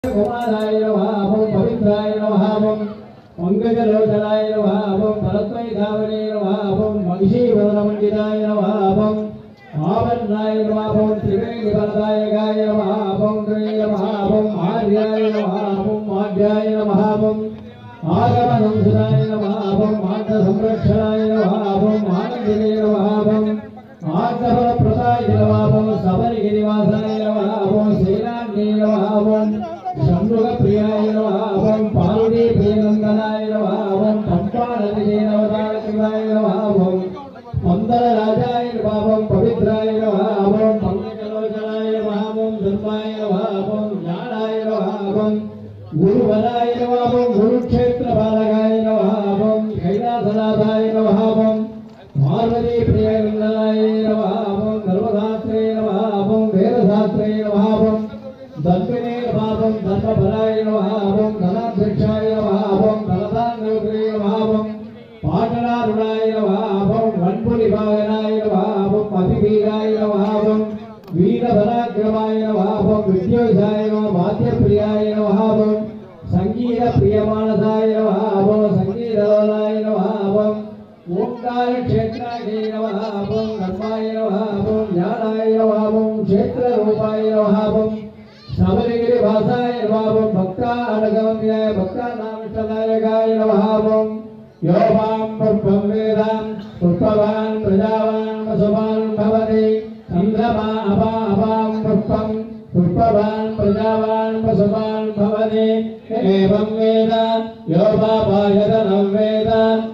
కుమారాయ నమః పవిత్రాయ నమః పంకజలోచనాయ నమః ఫలత్వైధావనే నమః మహిషీవదనమండితాయ నమః ఆవరణాయ నమః త్రివేణి వరదాయకాయ నమః శ్రీ నమః ఆర్యాయ నమః ఆర్యాయ నమః ఆగమనం సురాయ నమః మాత సంరక్షణాయ నమః ఆనందినే నమః ఆగ్రహ ప్రదాయ నమః సబరిగిరివాసాయ నమః శ్రీరామ్నే నమః షణ్ముఖ ప్రియాయ నమః పార్వతీ ప్రియనందనాయ నమః పంపానదినే నవతారకాయ నమః మందర రాజాయ నమః పవిత్రాయ నమః పంకజలోచనాయ నమః ధర్మాయ నమః జ్ఞానాయ నమః గురువరాయ నమః గురుక్షేత్ర బాలకాయ నమః కైలాసనాథాయ నమః పార్వతీ ప్రియంగళాయ నమః గర్వధాత్రే నమః వేదధాత్రే నమః దర్పిణే నమః ధర్మపరాయ నమః ధనాధ్యక్షాయ నమః ధనదాన్యోగ్రే నమః పాటనారుణాయ నమః వన్పులి భాగనాయ నమః అభివీరాయ నమః వీరభరాగ్రమాయ నమః విద్యోషాయ నమః వాద్యప్రియాయ నమః సంగీత ప్రియమానసాయ నమః సంగీతలోలాయ నమః ఓంకార క్షేత్రాయ నమః కర్మాయ నమః జ్ఞానాయ నమః క్షేత్ర రూపాయ నమః శబరిగిరి వాసాయ నమః భక్తానగమ్యాయ భక్తానామిష్టదాయకాయ నమః यो मां पुष्पं वेदां पुष्पवान् प्रजावान् वसुवान् भवति चन्द्रमा अपा अपां पुष्पं पुष्पवान् प्रजावान् वसुवान् भवति एवं वेद यो पापायतनं वेद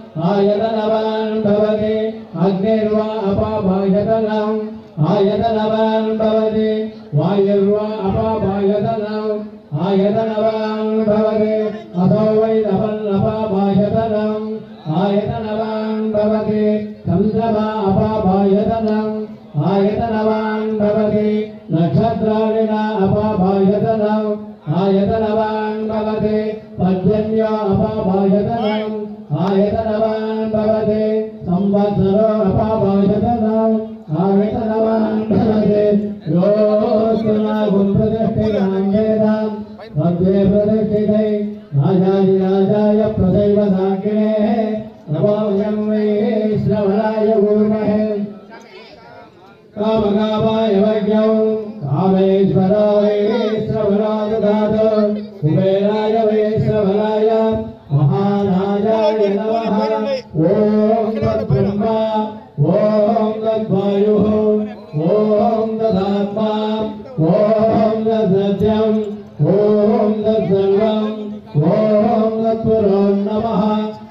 आयतनवान् भवति अग्निर्वा अपापायतनम् आयतनवान् भवति वायुर्वा अपापायतनम् आयतनवान् भवति अथो वै अपापायतनम् आयतनवान् भवति चन्द्रमा अपापायतनम् आयतनवान् भवति नक्षत्राणिना अपापायतनम् आयतनवान् भवति पर्जन्यो अपापायतनम् आयतनवान् भवति संवत्सरो अपापायतनम् आयतनवान् भवति योऽस्तुनागुं प्रतिष्ठिताङ्गेताम् मध्ये प्रतिष्ठितै राजाधिराजाय प्रदैव साङ्गिणे नमोऽयं वै श्रवणाय गुरुमहे कामकामाय वज्ञौ कामेश्वरो वै श्रवणो ददातु कुबेराय वै श्रवणाय महाराजाय नमः ॐ तद्ब्रह्मा ॐ तद्वायुः ॐ तदात्मा ॐ तत्सत्यम् ॐ तत्सर्वम् ॐ तत्पुरो नमः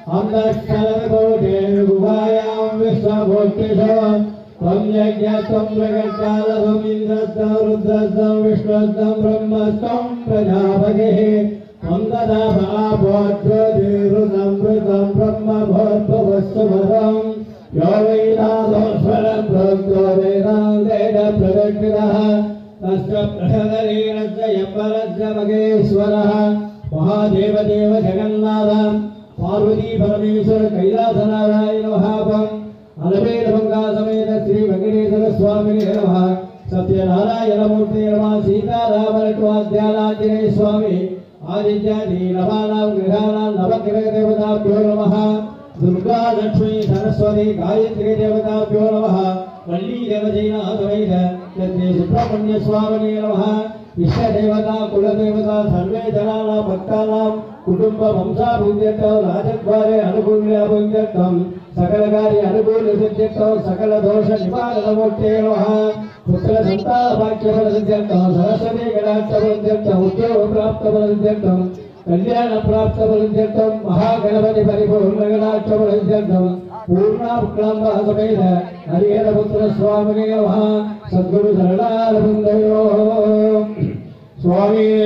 अन्तःक्षरकोटेर्गुहायां विश्वभूतिषु त्वं यज्ञस्त्वं प्रगट्कालत्वम् इन्द्रस्त्वं रुद्रस्त्वं विष्णुस्त्वं ब्रह्मस्त्वं प्रजापतिः त्वं तदा भावोज्योतिरुदमृतं ब्रह्मभोद्भवस्वरम् यो वैनादोस्वरं प्रोक्तो वेदान्तेन प्रकटितः तस्य प्रहदलीनस्य यपरस्य मगेश्वरः महादेवदेव जगन्नाथ पार्वती परमेश्वर कैलासनारायण महापम् अलमेल मंगा समेत श्री वेंकटेश्वर स्वामी नमः सत्यनारायणमूर्ति नमः सीतारामलक्ष्मणाञ्जनेय स्वामी आदित्य नीलमानां गृहाणां नवग्रहदेवताभ्यो नमः दुर्गा लक्ष्मी सरस्वती गायत्री देवताभ्यो नमः वल्ली देवजैनाथवैद यज्ञे सुब्रह्मण्य स्वामिने नमः इष्टदेवता कुलदेवता सर्वे जनानां भक्तानां कुटुंब वंशाभिवृद्ध्यर्थं राजद्वारे अनुकूल्याभिवृद्ध्यर्थं सकल कार्य अनुकूल सिद्ध्यर्थं सकल दोष निवारणमूर्ते नमः पुत्र संतान भाग्य फल सिद्ध्यर्थं सरस्वती कटाक्ष फलसिद्ध्यर्थं उद्योग प्राप्त फलसिद्ध्यर्थं कल्याण प्राप्त फलसिद्ध्यर्थं महागणपति परिपूर्ण कटाक्ष फलसिद्ध्यर्थं पूर्णाक्रांब समेत हरिहर पुत्र स्वामिने नमः सद्गुरु शरणारविन्दयो स्वामी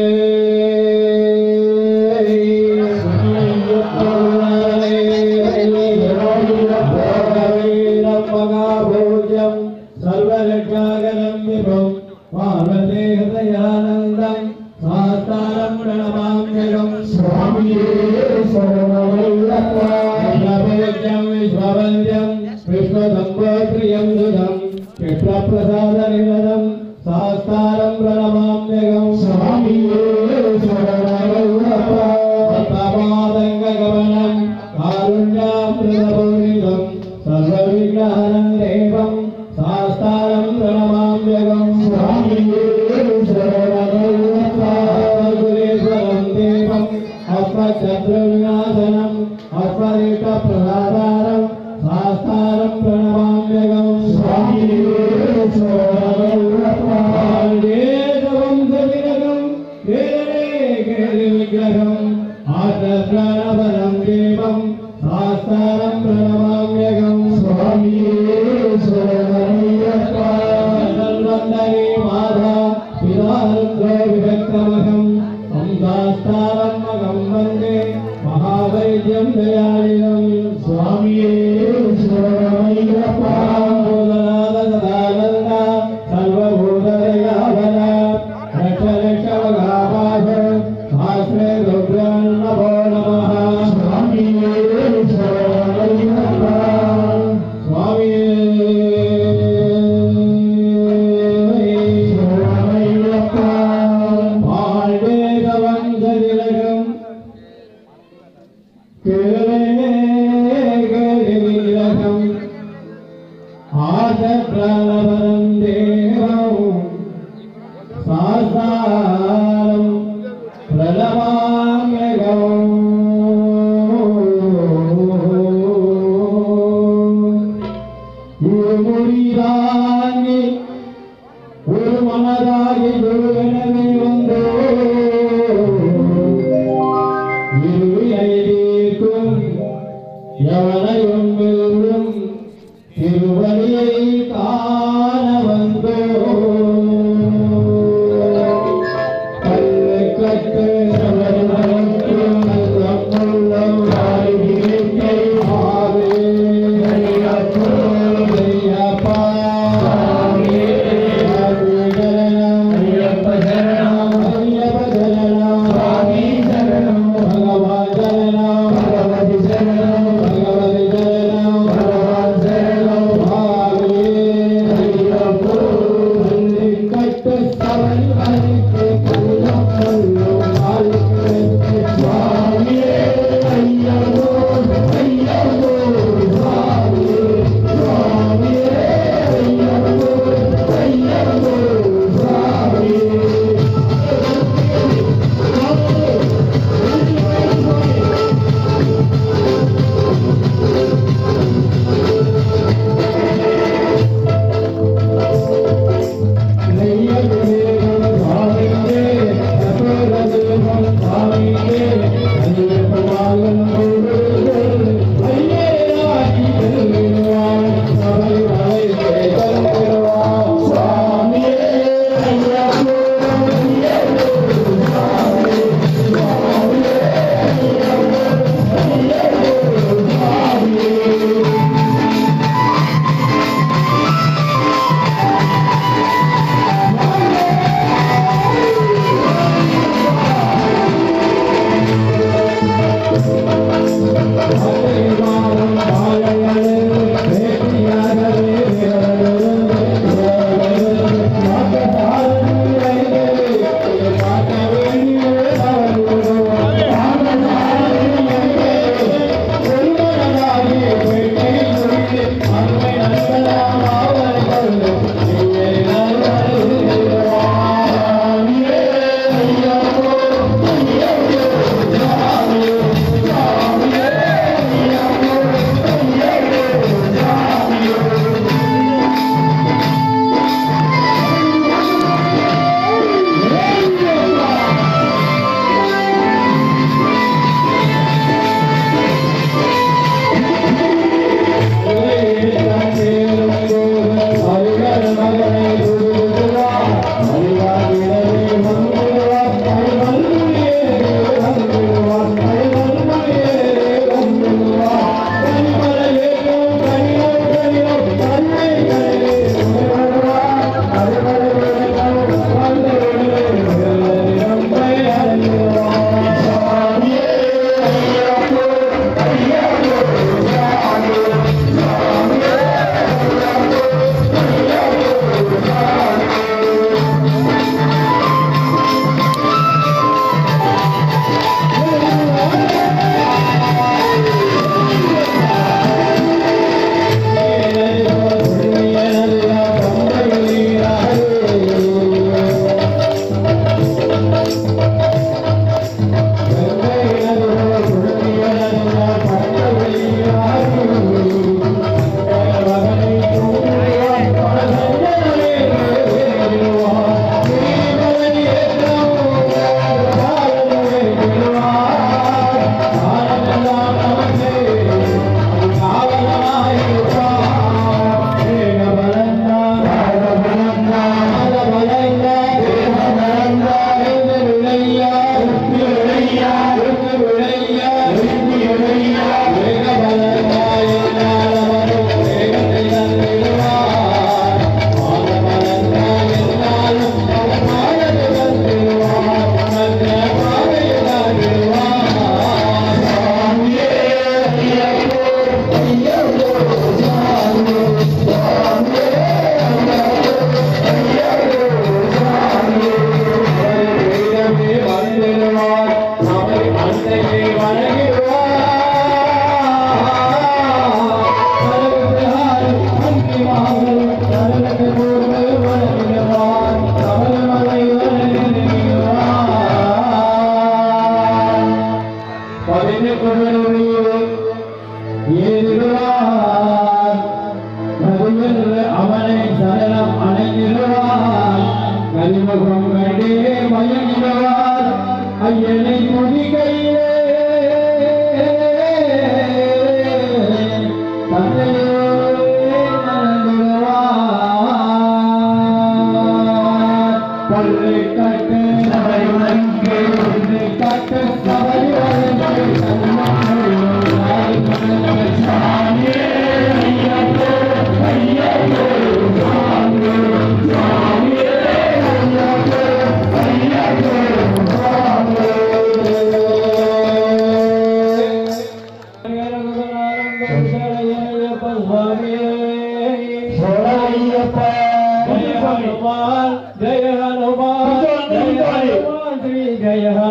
महाभोज्यं सर्वरक्षागरं विभुं पार्वते हृदयानन्दं सास्तारं प्रणमाम्यहं स्वामी सर्वमय्यत्वाभोज्यं विश्ववन्द्यं विष्णुसम्भोप्रियं सुधं कृष्णप्रसादनिधनं सास्तारं प्रणमाम्यहं स्वामी విగ్రహం ఆర్ద్రప్రాణబలం దేవం శాస్త్రం ప్రణమామ్యగం స్వామి సర్వందరి మాధా పితారుద్ర విభక్తమహం సందాస్తారమ్మగం వందే మహావైద్యం దయాళినం స్వామియే శరణమయ్యప్ప సదానంద సర్వభూతదయావన రక్ష రక్ష మహాపాశ ఆశ్రయ రుద్రన్నభో నమః స్వామియే శరణమయ్యప్ప స్వామియే శరణమయ్యప్ప வாழ்வேக வந்ததிலகம் கேளகம் ஆத பிரணவரம் தேவம் சாசாரம் பிரணமாம்யகம் இருமுடிதாங்கி ஒரு மனதாகி குருவனவே வந்தோ இருவினைதீர்க்கும் எவனையும் வெல்லும் திருவடியை காண வந்தோ கல்லு கட்டு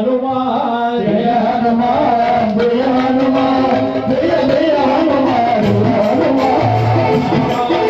హనుమాన్ జయ హనుమాన్ జయ హనుమాన్ జయ జయ హనుమాన్ హనుమాన్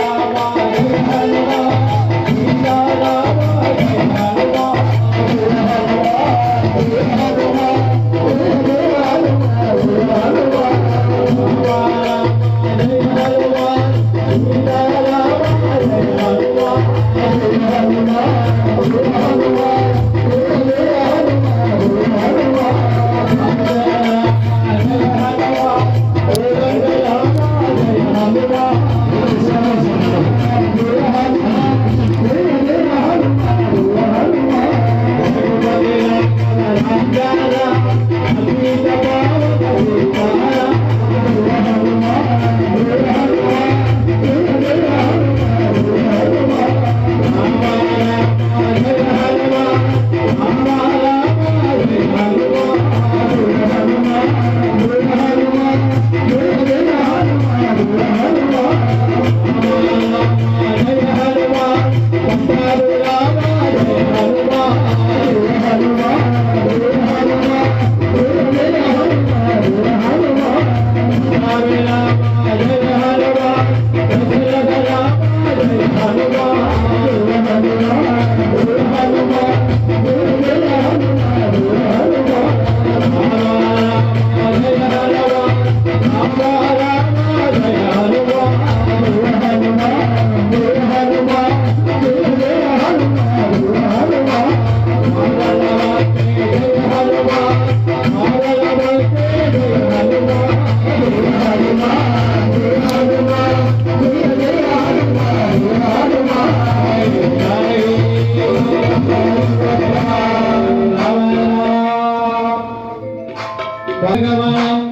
భగవాన్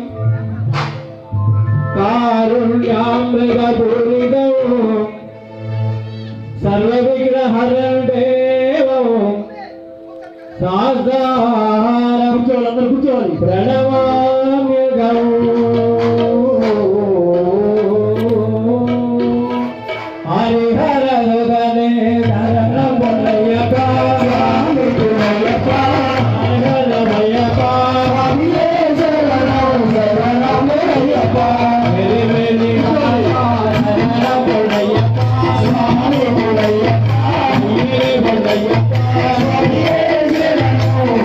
కారుణ్యామృగపూరితము సర్వవిగ్రహరణేవం సాధారం కూర్చోవాలి అందరూ కూర్చోవాలి ప్రణమామ్యగం హరిహర గగనే ధరణ పొలయ్యప్ప స్వామి పులయ్యప్ప హరిహరమయ్యప్ప స్వామియే శరణం శరణమయ్యప్ప వెరి వెరి హరిహర పొలయ్యప్ప స్వామి పులయ్యప్ప హరిహర పొలయ్యప్ప స్వామియే శరణం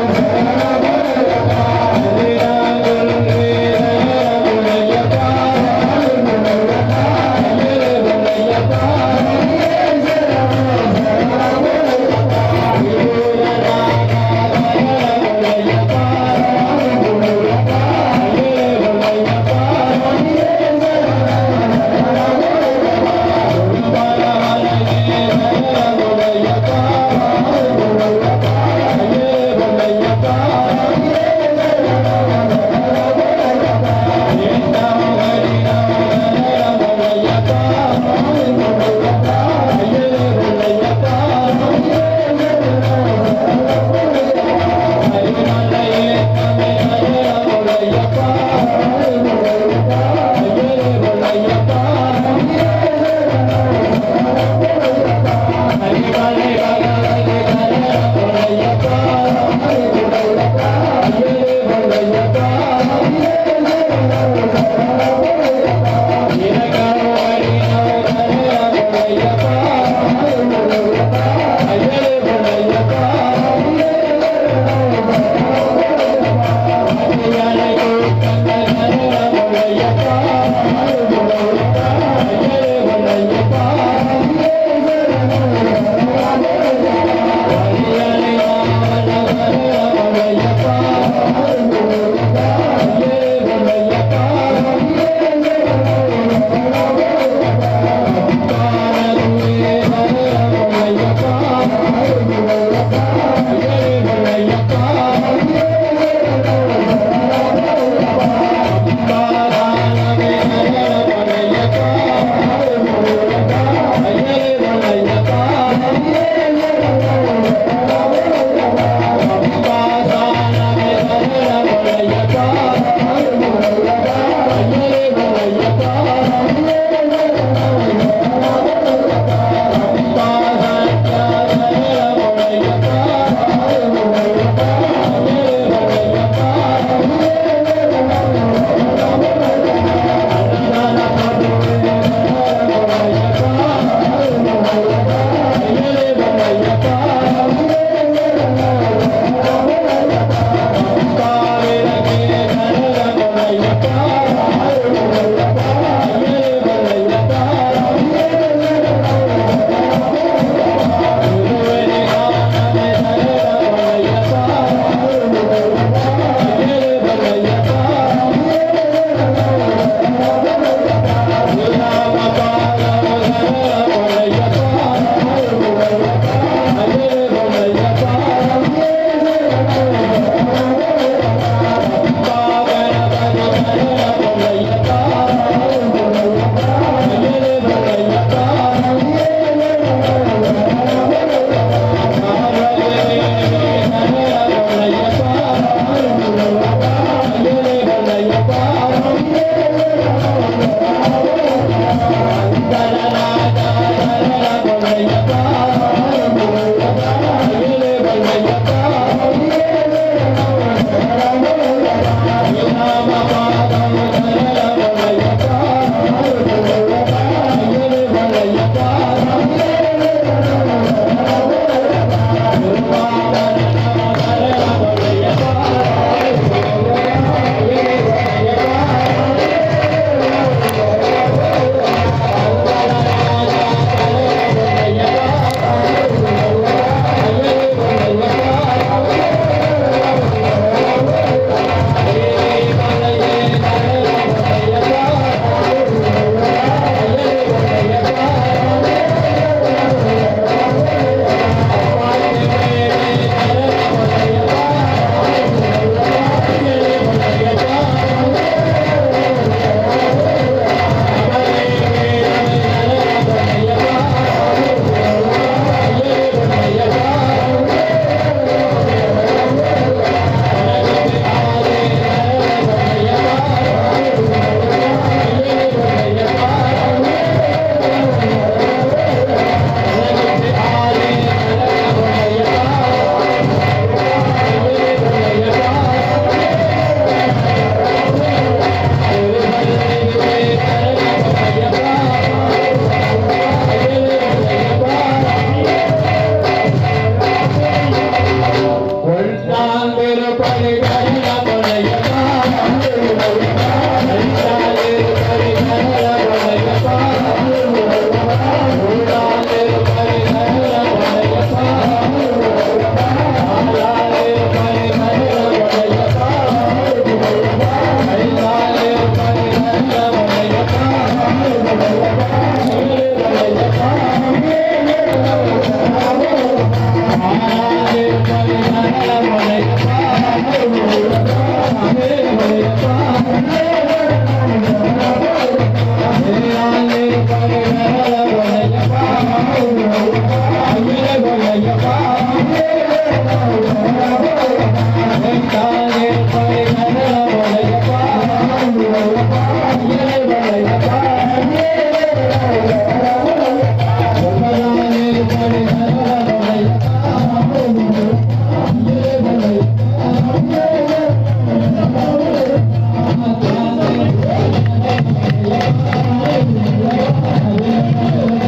Yeah. Thank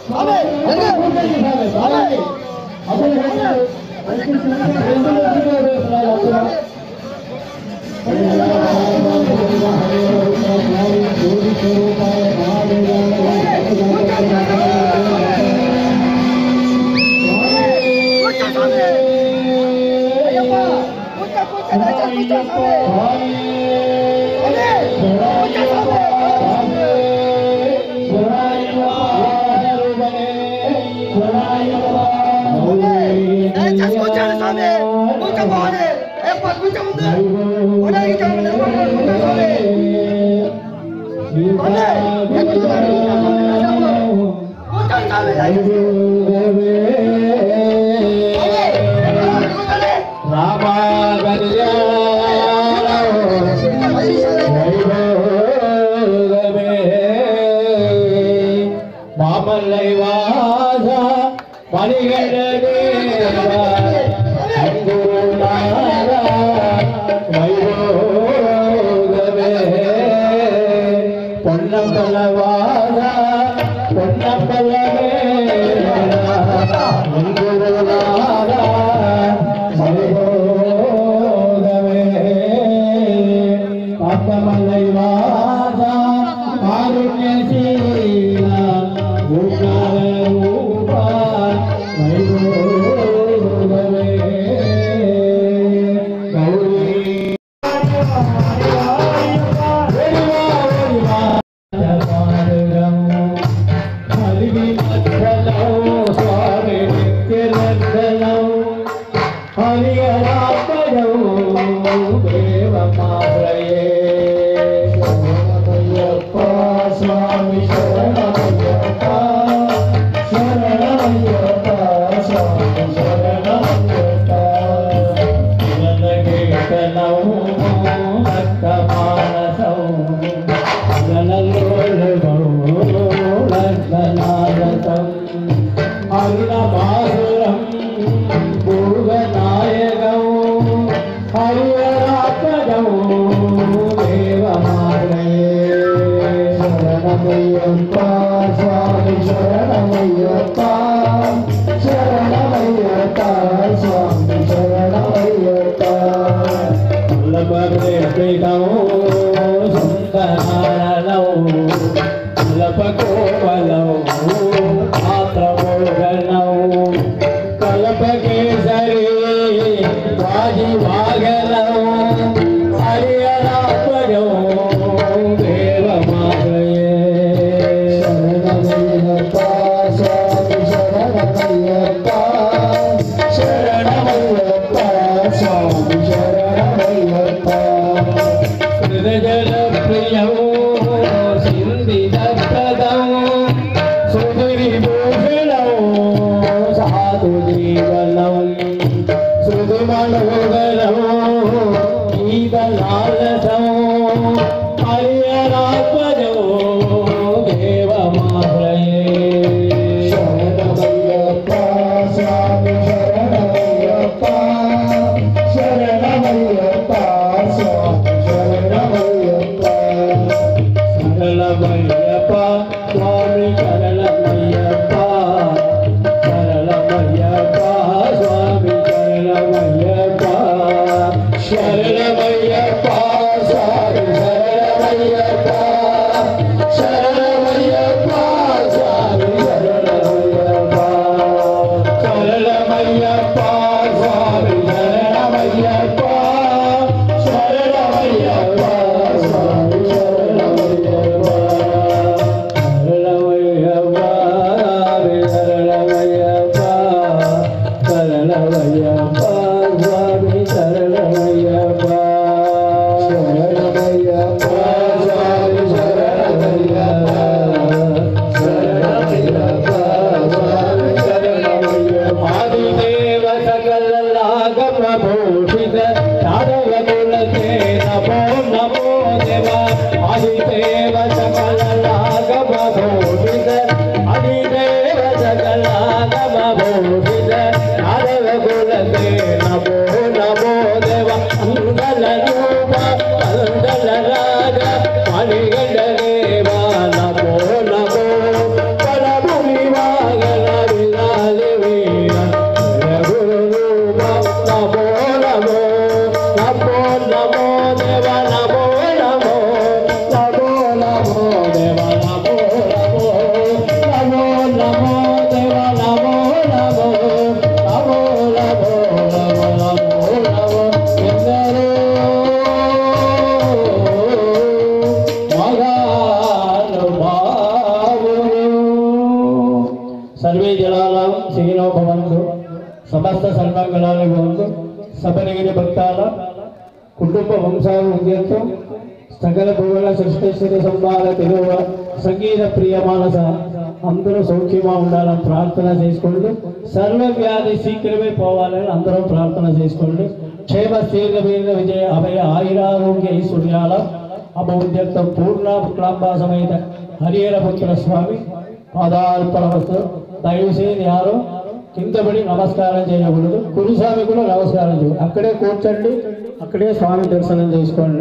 మామల్లైవాస మణిగడగే వైభోగమే పొన్నపలవాద పొన్నపలమే వైభోగమే పాపమల్లైవాద కారుణ్యశీల రూప వైభోగమే గౌరీ స్వామి శరణమయ్యప్ప శరణమయ్యప్ప స్వామి శరణమయ్యప్ప హరిణమాసురం భూగనాయకం హరియరాపదం దేవమాలయే శరణమయ్యప్ప స్వామి శరణమయ్యప్ప శరణమయ్యప్ప స్వామి శరణమయ్యప్ప వల్లభదేవికం సుందరాలలో కలపకోపలం ఆత్రమోగనం కలపకేసరి వాజి వాగలం హరియరాపజం దేవమాలయే శరణమయ్యప్ప స్వామి శరణమయ్యప్ప శరణమయ్యప్ప స్వామి శరణమయ్యప్ప హృదయప్రియం సింధిదత్తదం సుధురిభూషణం సాధు జీవనం శృతిమనోగరం గీతలాలసం హరియరాత్మజో దేవమాశ్రయే శరణమయ్యప్ప స్వామి శరణమయ్యప్ప శరణమయ్యప్ప స్వామి శరణమయ్యప్ప శరణమయ్యప్ప స్వామి శరణమయ్యప్ప శరణమయ్యప్ప స్వామి శరణమయ్యప్ప శరణమయ్యప్ప స్వామి శరణమయ్యప్ప శరణమయ్యప్ప స్వామి శరణమయ్యప్ప శరణమయ్యప్ప స్వామి శరణమయ్యప్ప శరణమయ్యప్ప స్వామి శరణమయ్యప్ప శరణమయ్యప్ప శరణమయ్యప్ప శరణమయ్యప్ప స్వామి శరణమయ్యప్ప శరణమయ్యప్ప స్వామి శరణమయ్యప్ప శరణమయ్యప్ప స్వామి శరణమయ్యప్ప ఆదిదేవ సకల లాగమ భూషిత యాదవ కులతే నమో నమో దేవ ఆదిదేవ సకల లాగమ భూషిత ఆదిదేవ సకల లాగమ భూషిత యాదవ కులతే నమో నమో దేవ మంగళ రూప మంగళ రాజ మణిగండ దేవ నమో నమో పరమునివాస సర్వే జలానాం శీనో భవంతు సమస్త సర్వమంగళాలు భవంతు సపరిగిరి భక్తాల కుటుంబ వంశాభివృద్ధ్యర్థం సకల భువన సృష్టేశ్వరి సంబాల తెలువ సంగీత ప్రియ మానస అందరూ సౌఖ్యంగా ఉండాలని ప్రార్థన చేసుకోండి సర్వ వ్యాధి శీఘ్రమే పోవాలని అందరూ ప్రార్థన చేసుకోండి క్షేమ స్థిర వీర విజయ అభయ ఆయురారోగ్య ఐశ్వర్యాల అభౌద్యర్థం పూర్ణ పుట్లాంబా సమేత హరిహర పుత్ర స్వామి పాదార్పణవస్తు దయచేసి యారు కింద పడి నమస్కారం చేయకూడదు గురుస్వామి కూడా నమస్కారం చేయకూడదు అక్కడే కూర్చోండి అక్కడే స్వామి దర్శనం చేసుకోండి